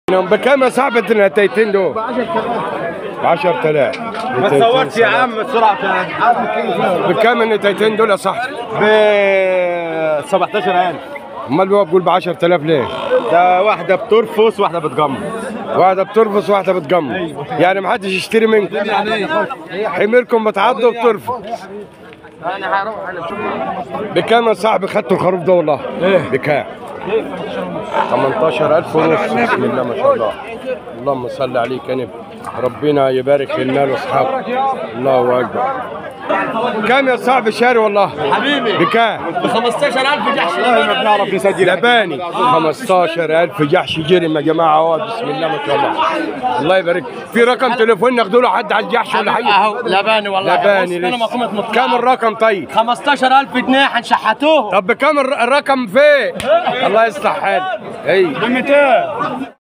بكام يا صاحبي النتايتين دول؟ ب 10000 ما تصورش يا عم بسرعه بكام النتايتين دول يا صاحبي؟ ب 17000 امال هو بيقول ب 10000 ليه؟ ده واحده بترفس واحده بتجمر واحده بترفس واحده بتجمر يعني محدش يشتري منكم حميركم بتعض وبترفس بكام يا صاحبي خدتوا الخروف ده والله؟ بكام؟ 18000 ونص بسم الله ما شاء الله اللهم صل عليك يا نبي ربنا يبارك لنا لاصحابك الله اكبر كام يا صاحبي شاري والله حبيبي بكام؟ ب 15000 جحش والله ما بنعرف نسجل لباني 15000 جحش جرم يا جماعه اهو بسم الله ما شاء الله الله يبارك في رقم تليفون ناخدوا له حد على الجحش ولا حاجه اهو لباني والله لباني بص، انا لسه. مقومة مطلع كام الرقم طيب 15000 جنيه هنشحتوه طب بكام الر- الرقم فين الله يصلح حالك اي 200